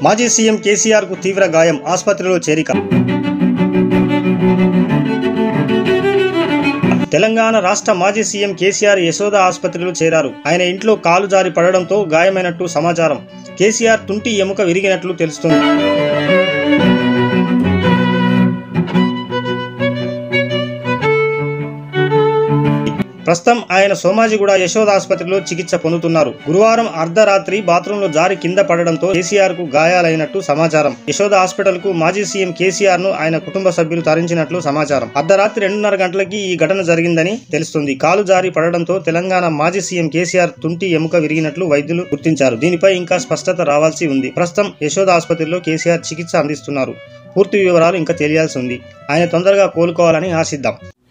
మాజీ సీఎం కేసీఆర్ కు తీవ్ర గాయం ఆసుపత్రిలో చేరిక తెలంగాణ రాష్ట్ర మాజీ సీఎం కేసీఆర్ యశోద ఆసుపత్రిలో చేరారు ఆయన ఇంట్లో కాలు జారి పడడంతో గాయమైనట్టు సమాచారం కేసీఆర్ తుంటి ఎముక విరిగినట్లు తెలుస్తుంది ప్రస్తుతం ఆయన సోమాజిగూడ యశోద ఆసుపత్రిలో చికిత్స పొందుతున్నారు గురువారం అర్ధరాత్రి బాత్రూంలో జారి కింద పడడంతో కేసీఆర్ కు గాయాలైనట్టు సమాచారం యశోద హాస్పిటల్ కు మాజీ సీఎం కేసీఆర్ ను ఆయన కుటుంబ సభ్యులు తరించినట్లు సమాచారం అర్ధరాత్రి రెండున్నర గంటలకి ఈ ఘటన జరిగిందని తెలుస్తుంది కాలు జారి పడడంతో తెలంగాణ మాజీ సీఎం కేసీఆర్ తుంటి ఎముక విరిగినట్లు వైద్యులు గుర్తించారు దీనిపై ఇంకా స్పష్టత రావాల్సి ఉంది ప్రస్తుతం యశోద ఆసుపత్రిలో కేసీఆర్ చికిత్స అందిస్తున్నారు పూర్తి వివరాలు ఇంకా తెలియాల్సి ఉంది ఆయన తొందరగా కోలుకోవాలని ఆశిద్దాం